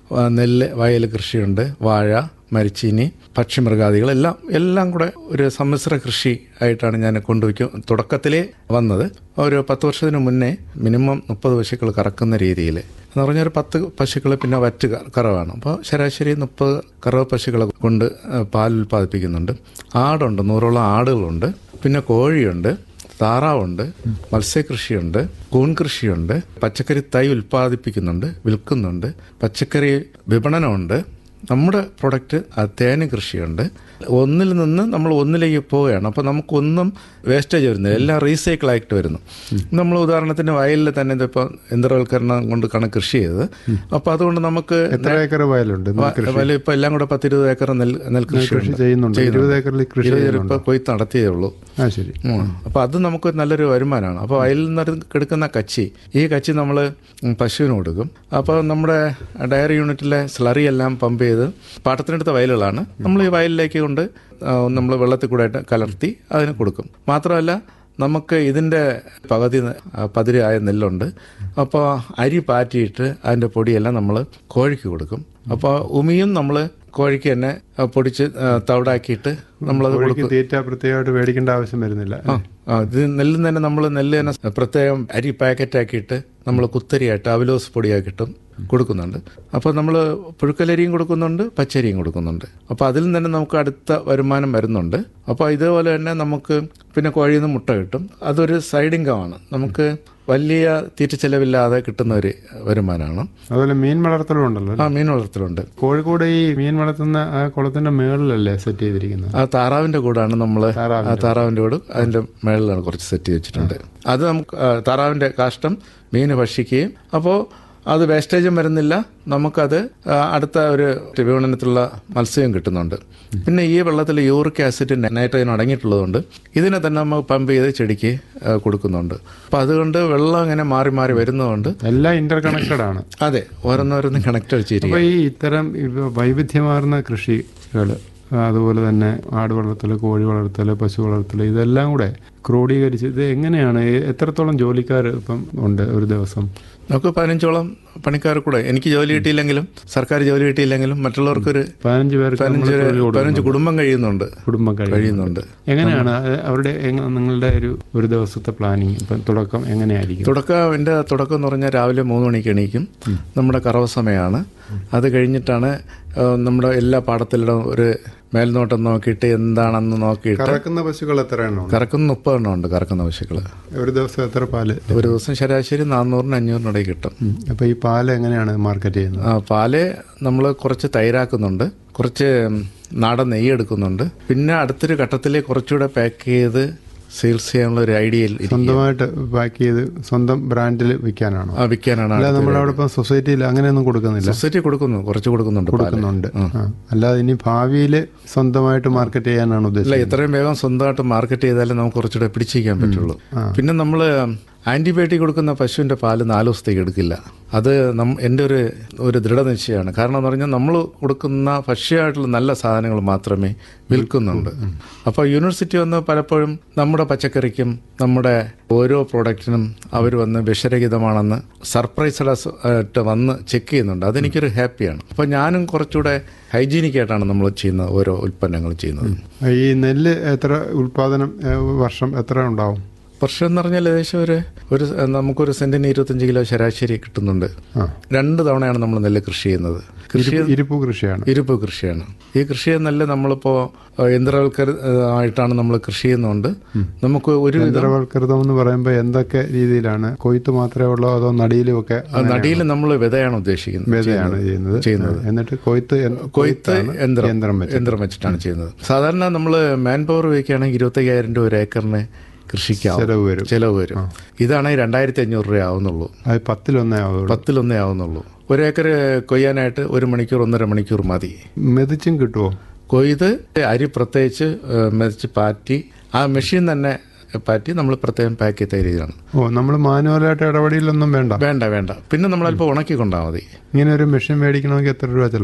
ആ, നെല്ല് വയൽ കൃഷിയുണ്ട് വാഴ മരിച്ചീനി പക്ഷിമൃഗാദികൾ എല്ലാം എല്ലാം കൂടെ ഒരു സമ്മിശ്ര കൃഷി ആയിട്ടാണ് ഞാൻ കൊണ്ടുവയ്ക്കും തുടക്കത്തിലേ വന്നത് ഒരു പത്ത് വർഷത്തിന് മുന്നേ മിനിമം മുപ്പത് പശുക്കൾ കറക്കുന്ന രീതിയിൽ എന്ന് പറഞ്ഞാൽ ഒരു പത്ത് പശുക്കൾ പിന്നെ വറ്റ് ക- കറവാണ് അപ്പോൾ ശരാശരി മുപ്പത് കറവ് പശുക്കളെ കൊണ്ട് ആ, പാൽ ഉൽപ്പാദിപ്പിക്കുന്നുണ്ട് ആടുണ്ട് നൂറോളം ആടുകളുണ്ട് പിന്നെ കോഴിയുണ്ട് താറാവുണ്ട് മത്സ്യകൃഷിയുണ്ട് കൂൺ കൃഷിയുണ്ട് പച്ചക്കറി തൈ ഉൽപ്പാദിപ്പിക്കുന്നുണ്ട് വിൽക്കുന്നുണ്ട് പച്ചക്കറി വിപണനമുണ്ട് നമ്മുടെ പ്രൊഡക്റ്റ് തേന് കൃഷിയുണ്ട് ഒന്നിൽ നിന്ന് നമ്മൾ ഒന്നിലേക്ക് പോവുകയാണ് അപ്പോൾ നമുക്കൊന്നും വേസ്റ്റേജ് വരുന്നില്ല എല്ലാം റീസൈക്കിൾ ആയിട്ട് വരുന്നു നമ്മൾ ഉദാഹരണത്തിന് വയലിൽ തന്നെ ഇതിപ്പോൾ യന്ത്രവൽക്കരണം കൊണ്ട് കണക്ക് കൃഷി ചെയ്തത് അപ്പോൾ അതുകൊണ്ട് നമുക്ക് എത്ര ഏക്കർ വയലുണ്ട് നെൽകൃഷി വയലിൽ ഇപ്പോൾ എല്ലാം കൂടെ പത്തിരുപത് ഏക്കർ നെൽ നെൽകൃഷി കൃഷി ചെയ്യുന്നുണ്ട് ഇരുപത് ഏക്കറിൽ കൃഷി ചെയ്യുന്നുണ്ട് ഇപ്പോൾ കൊയ്ത്ത് നടത്തിയേ ഉള്ളൂ ആ ശരി അപ്പോൾ അത് നമുക്ക് നല്ലൊരു വരുമാനമാണ് അപ്പോൾ വയലിൽ നിന്ന് എടുക്കുന്ന കച്ചി ഈ കച്ചി നമ്മൾ പശുവിന് കൊടുക്കും അപ്പോൾ നമ്മുടെ ഡയറി യൂണിറ്റിലെ സ്ലറി എല്ലാം പമ്പ് ചെയ്ത് പാട്ടത്തിനെടുത്ത വയലുകളാണ് നമ്മൾ ഈ വയലിലേക്ക് കൊണ്ട് നമ്മൾ വെള്ളത്തിൽ കൂടെ ആയിട്ട് കലർത്തി അതിന് കൊടുക്കും മാത്രമല്ല നമുക്ക് ഇതിൻ്റെ പകുതി ന- ആ, പതിരായ നെല്ലുണ്ട് അപ്പോൾ അരി പാറ്റിയിട്ട് അതിൻ്റെ പൊടിയെല്ലാം നമ്മൾ കോഴിക്ക് കൊടുക്കും അപ്പോൾ ഉമിയും നമ്മൾ കോഴിക്ക് തന്നെ ആ, പൊടിച്ച് ആ, തവിടാക്കിയിട്ട് നമ്മളത് കൊടുക്കും കോഴിക്ക് തീറ്റ പ്രത്യേകമായിട്ട് മേടിക്കേണ്ട ആവശ്യം വരുന്നില്ല ആ ആ, ഇത് നെല്ല് തന്നെ നമ്മൾ നെല്ല് തന്നെ പ്രത്യേകം അരി പാക്കറ്റ് ആക്കിയിട്ട് നമ്മൾ കുത്തരിയായിട്ട് അവലോസ് പൊടിയാക്കിയിട്ടും കൊടുക്കുന്നുണ്ട് അപ്പോൾ നമ്മൾ പുഴുക്കലരിയും കൊടുക്കുന്നുണ്ട് പച്ചരിയും കൊടുക്കുന്നുണ്ട് അപ്പോൾ അതിൽ നിന്ന് തന്നെ നമുക്ക് അടുത്ത വരുമാനം വരുന്നുണ്ട് അപ്പോൾ ഇതേപോലെ തന്നെ നമുക്ക് പിന്നെ കോഴിയിൽ നിന്ന് മുട്ട കിട്ടും അതൊരു സൈഡ് ഇൻകമാണ് നമുക്ക് വലിയ തീറ്റ ചെലവില്ലാതെ കിട്ടുന്ന ഒരു വരുമാനമാണ് അതുപോലെ മീൻ വളർത്തലും ഉണ്ടല്ലോ ആ മീൻ വളർത്തലുണ്ട് കോഴിക്കോട് ഈ മീൻ വളർത്തുന്ന ആ കുളത്തിന്റെ മേളിലല്ലേ സെറ്റ് ചെയ്തിരിക്കുന്നത് ആ താറാവിന്റെ കൂടാണ് നമ്മൾ താറാവിന്റെ. ആ താറാവിന്റെ കൂട് അതിന്റെ മേളിലാണ് കുറച്ച് സെറ്റ് ചെയ്ത് വെച്ചിട്ടുണ്ട് അത് നമുക്ക് ആ, താറാവിന്റെ കാഷ്ടം മീന് ഭക്ഷിക്കുകയും അപ്പോൾ അത് വേസ്റ്റേജും വരുന്നില്ല നമുക്കത് ആ, അടുത്ത ഒരു വിപണനത്തിലുള്ള മത്സ്യം കിട്ടുന്നുണ്ട് പിന്നെ ഈ വെള്ളത്തിൽ യൂറിക് ആസിഡ് നൈട്രജൻ അടങ്ങിയിട്ടുള്ളതുകൊണ്ട് ഇതിനെ തന്നെ നമ്മൾ പമ്പ് ചെയ്ത് ചെടിക്ക് ആ, കൊടുക്കുന്നുണ്ട് അപ്പോൾ അതുകൊണ്ട് വെള്ളം ഇങ്ങനെ മാറി മാറി വരുന്നതുകൊണ്ട് എല്ലാം ഇന്റർ കണക്റ്റഡ് ആണ് അതെ ഓരോന്നോരോന്നും കണക്ട് വെച്ചിരിക്കും അപ്പൊ ഈ ഇത്തരം ഇവ- വൈവിധ്യമാർന്ന കൃഷികൾ അതുപോലെ തന്നെ ആട് വളർത്തൽ കോഴി വളർത്തൽ പശു വളർത്തൽ ഇതെല്ലാം കൂടെ ക്രോഡീകരിച്ച് ഇത് എങ്ങനെയാണ് ഈ എത്രത്തോളം ജോലിക്കാർ ഇപ്പം ഉണ്ട് ഒരു ദിവസം നമുക്ക് പതിനഞ്ചോളം പണിക്കാർ കൂടെ എനിക്ക് ജോലി കിട്ടിയില്ലെങ്കിലും സർക്കാർ ജോലി കിട്ടിയില്ലെങ്കിലും മറ്റുള്ളവർക്കൊരു പതിനഞ്ച് പേർക്ക് നമ്മൾ പതിനഞ്ച് തൊഴിൽ കൊടുക്കും. പതിനഞ്ച് കുടുംബം കഴിയുന്നുണ്ട് കുടുംബം കഴിയും കഴിയുന്നുണ്ട് എങ്ങനെയാണ് അത് അവരുടെ എങ്ങ- നിങ്ങളുടെ ഒരു ഒരു ദിവസത്തെ പ്ലാനിങ് ഇപ്പം തുടക്കം എങ്ങനെയായിരിക്കും തുടക്കം എൻ്റെ തുടക്കം എന്ന് പറഞ്ഞാൽ രാവിലെ മൂന്ന് മണിക്ക് എണീക്കും നമ്മുടെ കറവ സമയമാണ് അത് കഴിഞ്ഞിട്ടാണ് ആ, നമ്മുടെ എല്ലാ പാടത്തിലും ഒരു മേൽനോട്ടം നോക്കിയിട്ട് എന്താണെന്ന് നോക്കിയിട്ട് കറക്കുന്ന പശുക്കൾ എത്ര എണ്ണം കറക്കുന്ന മുപ്പതെണ്ണം ഉണ്ട് കറക്കുന്ന പശുക്കൾ ഒരു ദിവസം എത്ര പാല് ഒരു ദിവസം ശരാശരി നാനൂറിന് അഞ്ഞൂറിനിടയിൽ കിട്ടും അപ്പൊ ഈ പാല് എങ്ങനെയാണ് മാർക്കറ്റ് ചെയ്യുന്നത് ആ, പാല് നമ്മൾ കുറച്ച് തൈരാക്കുന്നുണ്ട് കുറച്ച് നാടൻ നെയ്യ് എടുക്കുന്നുണ്ട് പിന്നെ അടുത്തൊരു ഘട്ടത്തിൽ കുറച്ചുകൂടെ പാക്ക് ചെയ്ത് സെയിൽസ് ചെയ്യാനുള്ള ഒരു ഐഡിയയിൽ സ്വന്തമായിട്ട് പാക്ക് ചെയ്ത് സ്വന്തം ബ്രാൻഡിൽ വിൽക്കാനാണോ വിൽക്കാനാണ് അല്ലാതെ നമ്മളവിടെ ഇപ്പം സൊസൈറ്റിയിൽ അങ്ങനെയൊന്നും കൊടുക്കുന്നില്ല സൊസൈറ്റി കൊടുക്കുന്നു കുറച്ച് കൊടുക്കുന്നുണ്ട് പാല്. കൊടുക്കുന്നുണ്ട് ആ. അല്ലാതെ ഇനി ഭാവിയിൽ സ്വന്തമായിട്ട് മാർക്കറ്റ് ചെയ്യാനാണ് അല്ല ഉദ്ദേശിച്ചത് എത്രയും വേഗം സ്വന്തമായിട്ട് മാർക്കറ്റ് ചെയ്താലേ നമുക്ക് കുറച്ചുകൂടെ പിടിച്ചിരിക്കാൻ പറ്റുള്ളൂ പിന്നെ നമ്മൾ ആന്റിബയോട്ടിക് കൊടുക്കുന്ന പശുവിന്റെ പാല് നാല് ദിവസത്തേക്ക് എടുക്കില്ല അത് നം എൻ്റെ ഒരു ഒരു ദൃഢനിശ്ചയമാണ് കാരണം എന്ന് പറഞ്ഞാൽ നമ്മൾ കൊടുക്കുന്ന ഭക്ഷ്യമായിട്ടുള്ള നല്ല സാധനങ്ങൾ മാത്രമേ വിൽക്കുന്നുണ്ട് അപ്പോൾ യൂണിവേഴ്സിറ്റി വന്ന് പലപ്പോഴും നമ്മുടെ പച്ചക്കറിക്കും നമ്മുടെ ഓരോ പ്രോഡക്റ്റിനും അവർ വന്ന് വിഷരഹിതമാണെന്ന് സർപ്രൈസഡ് ആയിട്ട് വന്ന് ചെക്ക് ചെയ്യുന്നുണ്ട് അതെനിക്കൊരു ഹാപ്പിയാണ് അപ്പോൾ ഞാനും കുറച്ചുകൂടെ ഹൈജീനിക് ആയിട്ടാണ് നമ്മൾ ചെയ്യുന്ന ഓരോ ഉൽപ്പന്നങ്ങൾ ചെയ്യുന്നത് ഈ നെല്ല് എത്ര ഉൽപാദനം ഏ, വർഷം എത്ര ഉണ്ടാവും വർഷം എന്ന് പറഞ്ഞാൽ ഏകദേശം ഒരു ഒരു സ- നമുക്കൊരു സെന്റിന് ഇരുപത്തഞ്ച് കിലോ ശരാശരി കിട്ടുന്നുണ്ട് ആ രണ്ട് തവണയാണ് നമ്മൾ നെല്ല് കൃഷി ചെയ്യുന്നത് കൃഷി ഇരിപ്പ് ഇരിപ്പ് കൃഷിയാണ് ഇരുപ്പ് കൃഷിയാണ് ഈ കൃഷിയെ നെല്ല് നമ്മളിപ്പോൾ യന്ത്രവൽക്കര ആയിട്ടാണ് നമ്മൾ കൃഷി ചെയ്യുന്നതുകൊണ്ട് നമുക്ക് ഒരു വിധം യന്ത്രവൽകൃതം എന്ന് പറയുമ്പോൾ എന്തൊക്കെ രീതിയിലാണ് കൊയ്ത്ത് മാത്രമേ ഉള്ളൂ അതോ നടിയിലും ഒക്കെ നടിയിൽ നമ്മൾ വിതയാണ് ഉദ്ദേശിക്കുന്നത് വിതയാണ് ചെയ്യുന്നത് ചെയ്യുന്നത്. എന്നിട്ട് കൊയ്ത്ത് യൻ- കൊയ്ത്ത് കൊയ്ത്താണ് യന്ത്രം യന്ത്രം വെച്ച് യന്ത്രം വെച്ചിട്ടാണ് ചെയ്യുന്നത് സാധാരണ നമ്മൾ മാൻ പവർ ഉപയോഗിക്കുകയാണെങ്കിൽ ഇരുപത്തയ്യായിരം രൂപ ഒരു ഏക്കറിന് കൃഷിക്കാവും ചെലവ് വരും ചിലവ് വരും ഇതാണെങ്കിൽ രണ്ടായിരത്തി അഞ്ഞൂറ് രൂപ ആവുന്നുള്ളൂ അത് പത്തിലൊന്നേ ആവുള്ളൂ പത്തിലൊന്നേ ആവുന്നുള്ളൂ ഒരു ഏക്കർ കൊയ്യാനായിട്ട് ഒരു മണിക്കൂർ ഒന്നര മണിക്കൂർ മതി മെതിച്ചും കിട്ടുമോ കൊയ്ത് അരി പ്രത്യേകിച്ച് ഏഹ്, മെതിച്ച് പാറ്റി ആ മെഷീൻ തന്നെ പാറ്റി നമ്മൾ പ്രത്യേകം പാക്ക് ചെയ്ത രീതിയാണ് ഓ നമ്മൾ മാനുവലായിട്ട് ഇടപെടലൊന്നും വേണ്ട വേണ്ട വേണ്ട പിന്നെ നമ്മൾ അല്പം ഉണക്കി കൊണ്ടാൽ മതി ഇങ്ങനെ ഒരു മെഷീൻ മേടിക്കണമെങ്കിൽ എത്ര രൂപ ചിലവാകും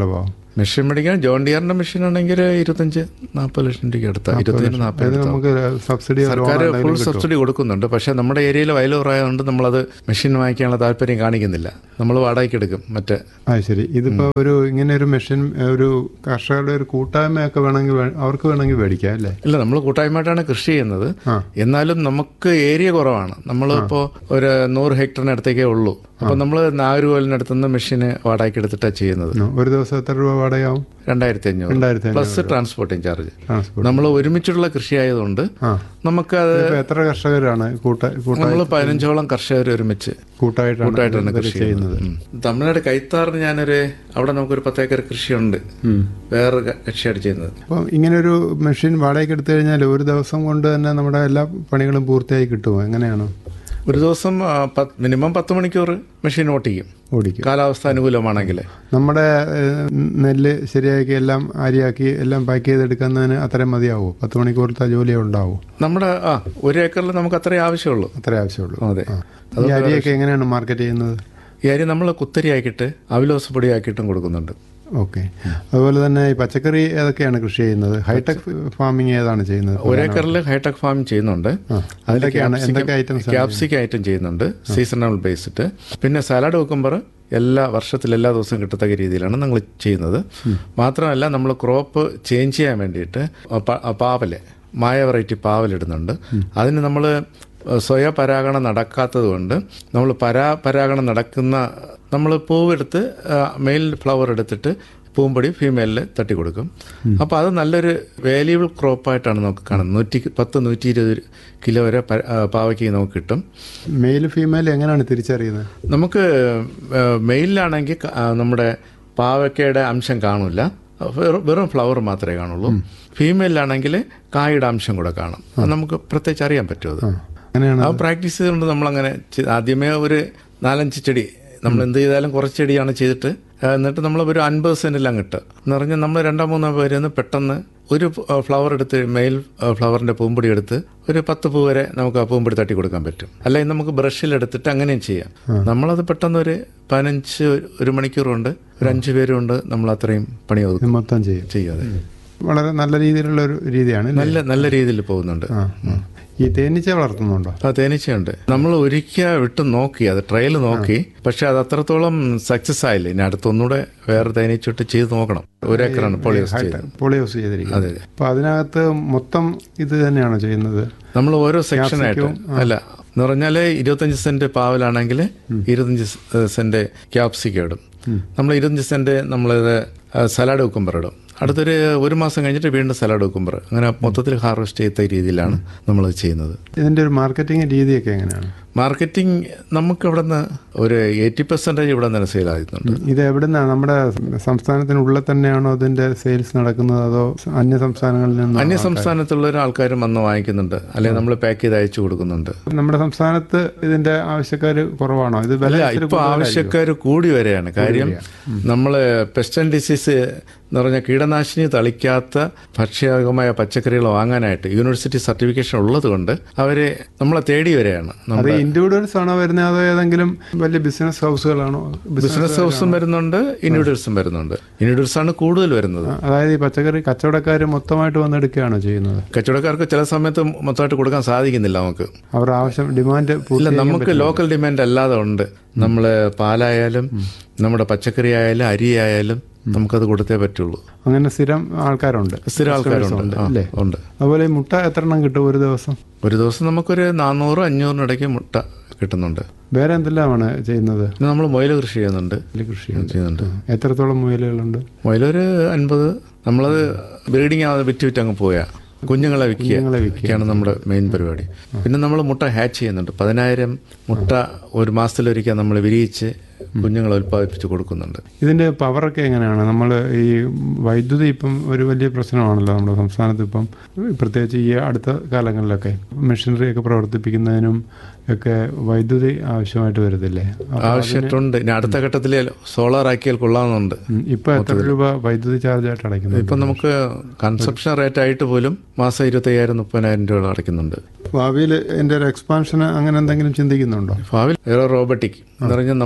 മെഷീൻ മേടിക്കാൻ ജോൺ ഡിയറിന്റെ മെഷീൻ ആണെങ്കിൽ ഇരുപത്തഞ്ച് നാൽപ്പത് ലക്ഷം രൂപയ്ക്ക് അടുത്ത ഇരുപത്തഞ്ച് നാൽപ്പത് അതായത് നമുക്ക് സബ്സിഡി സർക്കാർ ഫുൾ സബ്സിഡി കൊടുക്കുന്നുണ്ട് പക്ഷേ നമ്മുടെ ഏരിയയിൽ വയലൂറായതുകൊണ്ട് നമ്മളത് മെഷീൻ വാങ്ങിക്കാനുള്ള താല്പര്യം കാണിക്കുന്നില്ല നമ്മൾ വാടകയ്ക്ക് എടുക്കും മറ്റേ ആ ശരി ഇതിപ്പോ ഒരു ഇങ്ങനെ ഒരു മെഷീൻ ഒരു കർഷകരുടെ ഒരു കൂട്ടായ്മയൊക്കെ വേണമെങ്കിൽ വേ- അവർക്ക് വേണമെങ്കിൽ മേടിക്കാം അല്ലേ ഇല്ല നമ്മൾ കൂട്ടായ്മയായിട്ടാണ് കൃഷി ചെയ്യുന്നത് ആ. എന്നാലും നമുക്ക് ഏരിയ കുറവാണ് നമ്മളിപ്പോൾ ഒരു നൂറ് ഹെക്ടറിന് അടുത്തേക്കേ ഉള്ളൂ അപ്പം നമ്മൾ നാഗരൂപലിനടുത്ത് നിന്ന് മെഷീന് വാടകയ്ക്ക് എടുത്തിട്ടാണ് ചെയ്യുന്നത് ഉം. ഒരു ദിവസം എത്ര രൂപ വാടകയാവും രണ്ടായിരത്തി അഞ്ഞൂറ് രണ്ടായിരത്തി പ്ലസ് ട്രാൻസ്പോർട്ടിങ് ചാർജ് ട്രാൻസ്പോർട്ട് നമ്മൾ ഒരുമിച്ചുള്ള കൃഷി ആയതുകൊണ്ട് ആ നമുക്കത് ഇപ്പൊ എത്ര കർഷകരാണ് കൂട്ട കൂട്ടായി നമ്മൾ പതിനഞ്ചോളം കർഷകർ ഒരുമിച്ച് കൂട്ടായിട്ടാണ് കൂട്ടായിട്ടാണ് ഇതൊക്കെ കൃഷി ചെയ്യുന്നത് ഉം. തമിഴ്നാട് കൈത്താറിന് ഞാനൊരു അവിടെ നമുക്കൊരു പത്തേക്കർ കൃഷിയുണ്ട് ഉം. വേറൊരു ക- കൃഷിയാണ് ചെയ്യുന്നത് അപ്പം ഇങ്ങനെ ഒരു മെഷീൻ വാടകയ്ക്ക് എടുത്തു കഴിഞ്ഞാൽ ഒരു ദിവസം കൊണ്ട് തന്നെ നമ്മുടെ എല്ലാ പണികളും പൂർത്തിയായി കിട്ടുമോ എങ്ങനെയാണ് ഒരു ദിവസം ആ, പത്ത്- മിനിമം പത്ത് മണിക്കൂർ മെഷീൻ ഓട്ടിക്കും ഓടിക്കുക കാലാവസ്ഥ അനുകൂലമാണെങ്കിൽ നമ്മുടെ ഏഹ്, നെല്ല് ശരിയാക്കി എല്ലാം അരിയാക്കി എല്ലാം പാക്ക് ചെയ്തെടുക്കുന്നതിന് അത്രയും മതിയാവോ പത്ത് മണിക്കൂറത്തെ ജോലി ഉണ്ടാവോ നമ്മുടെ ആ ഒരു ഏക്കറിൽ നമുക്ക് അത്രേ ആവശ്യമുള്ളൂ അത്രേ ആവശ്യമുള്ളൂ അതെ ആ. ഈ അരിയൊക്കെ എങ്ങനെയാണ് മാർക്കറ്റ് ചെയ്യുന്നത് ഈ അരി നമ്മൾ കുത്തരിയാക്കിയിട്ട് അവിലോസ് പൊടിയാക്കിയിട്ടും കൊടുക്കുന്നുണ്ട് ഓക്കെ അതുപോലെ തന്നെ ഈ പച്ചക്കറി ഏതൊക്കെയാണ് കൃഷി ചെയ്യുന്നത് ഹൈടെക് ഫാമിംഗ് ഏതാണ് ചെയ്യുന്നത് ഒരേക്കറിൽ ഹൈടെക് ഫാം ചെയ്യുന്നുണ്ട് അതിൽ എന്തൊക്കെയാണ് എന്തൊക്കെ ഐറ്റംസ് ക്യാപ്സിക്ക ഐറ്റം ചെയ്യുന്നുണ്ട് സീസണൽ ബേസ്ഡ് പിന്നെ സലാഡ് വെക്കുമ്പോൾ എല്ലാ വർഷത്തിൽ എല്ലാ ദിവസവും കിട്ടത്തക്ക രീതിയിലാണ് നമ്മൾ ചെയ്യുന്നത് മാത്രമല്ല നമ്മൾ ക്രോപ്പ് ചേഞ്ച് ചെയ്യാൻ വേണ്ടിയിട്ട് പ- പാവല് മായ വെറൈറ്റി പാവലിടുന്നുണ്ട് അതിന് നമ്മൾ സ്വയ പരാഗണം നടക്കാത്തത് കൊണ്ട് നമ്മൾ പരാ പരാഗണം നടക്കുന്ന നമ്മൾ പൂവെടുത്ത് മെയിൽ ഫ്ലവർ എടുത്തിട്ട് പൂമ്പൊടി ഫീമെയിലിൽ തട്ടി കൊടുക്കും അപ്പോൾ അത് നല്ലൊരു വാല്യുബിൾ ക്രോപ്പായിട്ടാണ് നമുക്ക് കാണുന്നത് നൂറ്റി പത്ത് നൂറ്റി ഇരുപത് കിലോ വരെ പ- ആ, പാവയ്ക്ക് നമുക്ക് കിട്ടും മെയിൽ ഫീമെയിൽ എങ്ങനെയാണ് തിരിച്ചറിയുന്നത് നമുക്ക് മെയിലിലാണെങ്കിൽ ക- ആ, നമ്മുടെ പാവയ്ക്കയുടെ അംശം കാണില്ല വെറും- വെറും ഫ്ലവർ മാത്രമേ കാണുള്ളൂ ഫീമെയിലാണെങ്കിൽ കായുടെ അംശം കൂടെ കാണും അത് നമുക്ക് പ്രത്യേകിച്ച് അറിയാൻ പറ്റും അത് അങ്ങനെയാണ് ആ പ്രാക്ടീസ് ചെയ്തുകൊണ്ട് നമ്മളങ്ങനെ ചെയ്ത് ആദ്യമേ ഒരു നാലഞ്ച് ചെടി നമ്മൾ എന്ത് ചെയ്താലും കുറച്ച് ചെടിയാണ് ചെയ്തിട്ട് ആ, എന്നിട്ട് നമ്മൾ ഒരു അൻപത് സെന്റിലാണ് കിട്ടുക എന്ന് പറഞ്ഞാൽ നമ്മൾ രണ്ടോ മൂന്നോ പേര് നിന്ന് പെട്ടെന്ന് ഒരു ഫ്ലവർ എടുത്ത് മെയിൽ ഫ്ലവറിന്റെ പൂമ്പൊടി എടുത്ത് ഒരു പത്ത് പൂ വരെ നമുക്ക് ആ പൂമ്പൊടി തട്ടി കൊടുക്കാൻ പറ്റും അല്ലെങ്കിൽ നമുക്ക് ബ്രഷിൽ എടുത്തിട്ട് അങ്ങനെയും ചെയ്യാം നമ്മളത് പെട്ടെന്ന് ഒരു പതിനഞ്ച് ഒരു മണിക്കൂർ കൊണ്ട് ഒരു അഞ്ച് പേരും കൊണ്ട് നമ്മൾ അത്രയും പണി ഒതുക്കും ഇത് മൊത്തം ചെയ്യും ചെയ്യാതെ വളരെ നല്ല രീതിയിലുള്ള ഒരു രീതിയാണ് അല്ലേ? നല്ല നല്ല രീതിയിൽ പോകുന്നുണ്ട് ആ, ആ. ഈ തേനീച്ച വളർത്തുന്നുണ്ടോ ആ തേനീച്ചയുണ്ട് നമ്മൾ ഒരിക്കൽ വിട്ട് നോക്കി അത് ട്രയൽ നോക്കി പക്ഷെ അത് അത്രത്തോളം സക്സസ് ആയില്ല ഇനി അടുത്തൊന്നുകൂടെ വേറെ തേനീച്ചിട്ട് ചെയ്ത് നോക്കണം ഒരു ഏക്കറാണ് പോളിയോസ് ചെയ്തത് പോളിയോസ് ചെയ്തിരിക്കുന്നത് അപ്പൊ അതിനകത്ത് മൊത്തം ഇത് തന്നെയാണോ ചെയ്യുന്നത് നമ്മൾ ഓരോ സെക്ഷനായിട്ട് അല്ല എന്ന് പറഞ്ഞാൽ ഇരുപത്തഞ്ച് സെന്റ് പാവലാണെങ്കിൽ ഇരുപത്തഞ്ച് സെന്റ് ക്യാപ്സിക്കം ഇടും നമ്മൾ ഇരുപത്തഞ്ച് സെന്റ് നമ്മളിത് സലാഡ് കുക്കുംബർ ഇടും അടുത്തൊരു ഒരു മാസം കഴിഞ്ഞിട്ട് വീണ്ടും സലാഡ് കുക്കുംബർ അങ്ങനെ മൊത്തത്തിൽ ഹാർവെസ്റ്റ് ചെയ്ത രീതിയിലാണ് നമ്മൾ ചെയ്യുന്നത് ഇതിന്റെ ഒരു മാർക്കറ്റിംഗ് രീതിയൊക്കെ എങ്ങനെയാണ് മാർക്കറ്റിംഗ് നമുക്ക് ഇവിടെ നിന്ന് ഒരു എയ്റ്റി പെർസെൻറ്റേജ് ഇവിടെ നിന്ന് സെയിൽ ആകുന്നുണ്ട് ഇത് എവിടുന്നാണ് നമ്മുടെ സംസ്ഥാനത്തിനുള്ളിൽ തന്നെയാണോ ഇതിന്റെ സെയിൽസ് നടക്കുന്നത് അതോ അന്യ സംസ്ഥാനങ്ങളിൽ നിന്നോ അന്യ സംസ്ഥാനത്തുള്ള ആൾക്കാരും വന്ന് വാങ്ങിക്കുന്നുണ്ട് അല്ലെങ്കിൽ നമ്മൾ പാക്ക് ചെയ്ത് അയച്ചു കൊടുക്കുന്നുണ്ട് നമ്മുടെ സംസ്ഥാനത്ത് ഇതിന്റെ ആവശ്യക്കാർ കുറവാണോ ഇത് വില അല്ല ഇച്ചിരി ഇപ്പൊ ആവശ്യക്കാർ കൂടി വരികയാണ് കാര്യം നമ്മൾ പെസ്റ്റൻ ഡിസീസ് എന്ന് പറഞ്ഞാൽ കീടനാശിനി തളിക്കാത്ത ഭക്ഷ്യകമായ പച്ചക്കറികൾ വാങ്ങാനായിട്ട് യൂണിവേഴ്സിറ്റി സർട്ടിഫിക്കേഷൻ ഉള്ളത് കൊണ്ട് അവര് നമ്മളെ തേടി വരികയാണ് അത് നമ്മുടെ ഇൻഡിവിജ്വൽസ് ആണോ വരുന്നത് അതോ ഏതെങ്കിലും വലിയ ബിസിനസ് ഹൗസുകളാണോ ബിസിനസ് ഹൗസും വരുന്നുണ്ട് ഇൻഡിവിജ്വൽസും വരുന്നുണ്ട് ഇൻഡിവിജ്വൽസ് ആണ് കൂടുതൽ വരുന്നത് അതായത് ഈ പച്ചക്കറി കച്ചവടക്കാർ മൊത്തമായിട്ട് വന്നെടുക്കുകയാണോ ചെയ്യുന്നത് കച്ചവടക്കാർക്ക് ചില സമയത്ത് മൊത്തമായിട്ട് കൊടുക്കാൻ സാധിക്കുന്നില്ല നമുക്ക് അവരുടെ ആവശ്യം ഡിമാൻഡ് ഇല്ല നമുക്ക് ലോക്കൽ ഡിമാൻഡ് അല്ലാതെ ഉണ്ട് നമ്മൾ പാലായാലും നമ്മുടെ പച്ചക്കറി ആയാലും അരി ആയാലും നമുക്കത് കൊടുത്തേ പറ്റുള്ളൂ അങ്ങനെ സ്ഥിരം ആൾക്കാരുണ്ട് സ്ഥിരം ആൾക്കാരുണ്ട് ആ, അല്ലേ ഉണ്ട് അതുപോലെ ഈ മുട്ട എത്ര എണ്ണം കിട്ടും ഒരു ദിവസം ഒരു ദിവസം നമുക്കൊരു നാനൂറ് അഞ്ഞൂറിനിടയ്ക്ക് മുട്ട കിട്ടുന്നുണ്ട് വേറെ എന്തെല്ലാമാണ് ചെയ്യുന്നത് പിന്നെ നമ്മൾ മുയൽ കൃഷി ചെയ്യുന്നുണ്ട് വലിയ കൃഷി ചെയ്യുന്നുണ്ട് എത്രത്തോളം മുയലുകളുണ്ട് മുയലൊരു അൻപത് നമ്മളത് ബ്രീഡിങ് ആവാതെ വിറ്റ് വിറ്റ് അങ്ങ് പോയാ കുഞ്ഞുങ്ങളെ വിൽക്കുക കുഞ്ഞുങ്ങളെ വിൽക്കുക. ഒക്കെയാണ് നമ്മുടെ മെയിൻ പരിപാടി പിന്നെ നമ്മൾ മുട്ട ഹാച്ച് ചെയ്യുന്നുണ്ട് പതിനായിരം മുട്ട ഒരു മാസത്തിലൊരിക്കൽ നമ്മൾ വിരിയിച്ച് കുഞ്ഞുങ്ങളെ ഉൽപ്പാദിപ്പിച്ച് കൊടുക്കുന്നുണ്ട് ഇതിന്റെ പവറൊക്കെ എങ്ങനെയാണ് നമ്മൾ ഈ വൈദ്യുതി ഇപ്പം ഒരു വലിയ പ്രശ്നമാണല്ലോ നമ്മുടെ സംസ്ഥാനത്ത് ഇപ്പം പ്രത്യേകിച്ച് ഈ അടുത്ത കാലങ്ങളിലൊക്കെ മെഷീനറി ഒക്കെ പ്രവർത്തിപ്പിക്കുന്നതിനും ഒക്കെ വൈദ്യുതി ആവശ്യമായിട്ട് വരത്തില്ലേ അപ്പൊ ആവശ്യമായിട്ടുണ്ട് ഇനി അടുത്ത ഘട്ടത്തിൽ സോളാർ ആക്കിയാൽ കൊള്ളാമെന്നുണ്ട് ഉം, ഇപ്പൊ എത്ര രൂപ വൈദ്യുതി ചാർജ് ആയിട്ട് അടയ്ക്കുന്നത് ഇപ്പം നമുക്ക് കൺസപ്ഷൻ റേറ്റ് ആയിട്ട് പോലും മാസം ഇരുപത്തയ്യായിരം മുപ്പതിനായിരം രൂപ അടയ്ക്കുന്നുണ്ട് ഭാവിയിൽ എൻ്റെ ഒരു എക്സ്പാൻഷൻ അങ്ങനെ എന്തെങ്കിലും ചിന്തിക്കുന്നുണ്ടോ ഭാവിയിൽ ഏറെ റോബോട്ടിക് എന്ന് പറഞ്ഞാൽ നമുക്ക്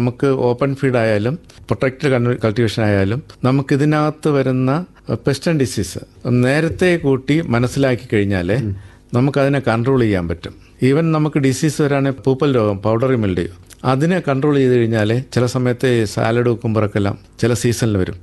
ഓപ്പൺ ഫീഡ് ആയാലും പ്രൊട്ടക്റ്റഡ് കൾട്ടിവേഷൻ ആയാലും നമുക്കിതിനകത്ത് വരുന്ന പെസ്റ്റ് ആൻഡ് ഡിസീസ് നേരത്തെ കൂട്ടി മനസ്സിലാക്കി കഴിഞ്ഞാൽ നമുക്കതിനെ കൺട്രോൾ ചെയ്യാൻ പറ്റും ഈവൻ നമുക്ക് ഡിസീസ് വരാണെങ്കിൽ പൂപ്പൽ രോഗം പൗഡറി മിൽഡിയോ അതിനെ കൺട്രോൾ ചെയ്ത് കഴിഞ്ഞാൽ ചില സമയത്ത് സാലഡ് കുക്കുമ്പറൊക്കെല്ലാം ചില സീസണിൽ വരും